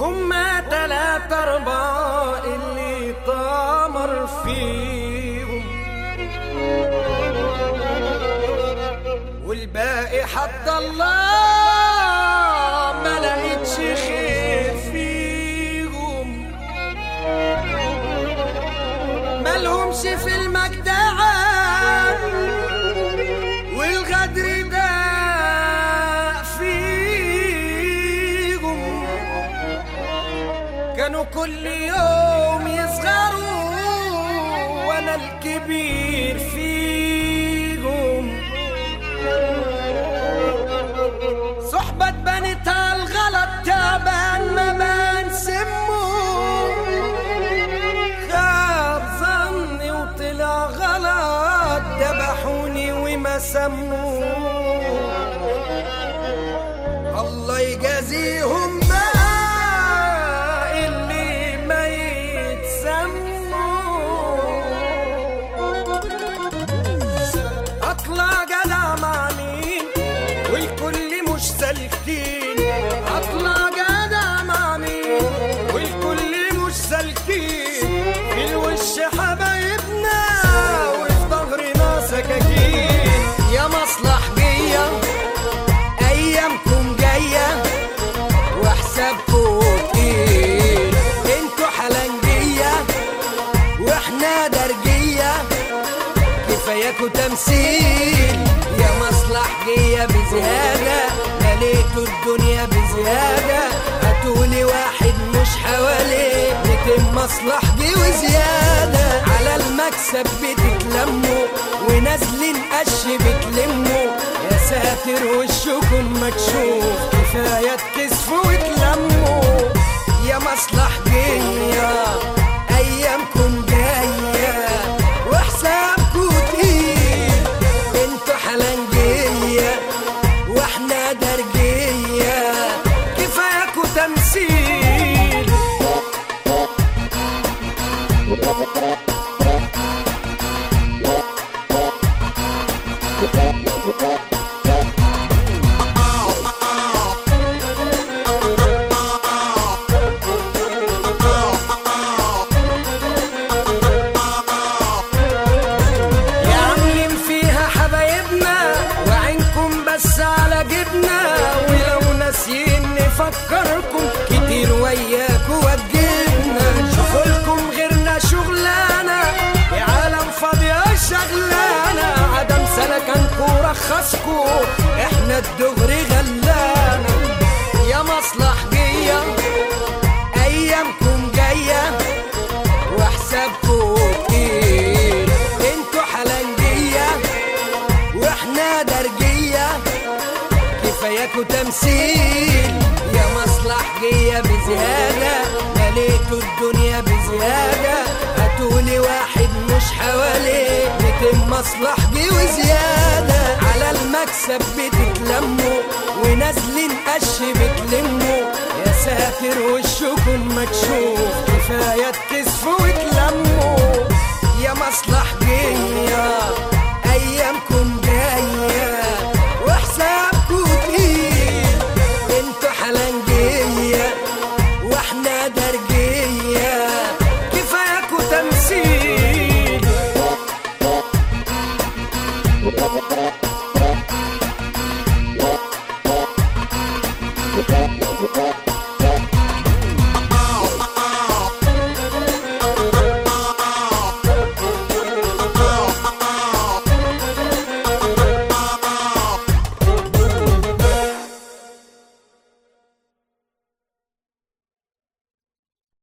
هما تلات ارباع اللي طامر فيهم والباقي حد الله ما لقيتش خير فيهم مالهمش في المجدعة والغدر ده فيهم كانوا كل يوم يصغروا وانا الكبير فيهم صحبة بنت الغلط تعبان ما بان سمه خاب ظني وطلع غلط ذبحوني وما سموا الله يجازيهم بقى اللي ما يتسموا اطلع جدع مع مين والكل مش سالكين اطلع جدع مع مين والكل مش سالكين في الوش حبايبنا وفي ظهرنا سكاكين يا مصلح بيا ايامكم جايه وحسابكم تقيل انتوا حلنجيه واحنا درجيه كفاياكوا تمثيل يا مصلحجية بزيادة مليتوا الدنيا بزيادة هاتولي واحد مش حواليه بيتم مصلحجي وزيادة على المكسب بتتلموا ونازلين قش بتلموا يا ساتر وشكم مكشوف كفاية تكسفوا وتلموا يا مصلحجية أيامكم جاية وحسابكم تقيل انتوا حلنجية واحنا درجية كفاياكوا تمثيل يا عاملين فيها حبايبنا وعينكم بس على جبنا ولو ناسيين نفكركم كتير وياكوا وجبنا شوفوا لكم غيرنا شغلانة يا عالم فاضية شغلانة عدم سلكنكوا رخصكوا احنا الدغري غلانا يا مصلحجية ايامكم جايه وحسابكم تقيل انتوا حلنجية واحنا درجية كفاياكوا تمثيل يا مصلحجية بزيادة مليتوا الدنيا بزيادة هاتولي واحد مش حواليه بيتم مصلحجي وزيادة على المكسب بتتلموا ونازلين قش بتلموا يا ساتر وشكم مكشوف كفاية تكسفوا وتلموا يا مصلحجية أيامكم جاية وحسابكم تقيل انتوا حلنجية واحنا درجية كفاياكوا تمثيل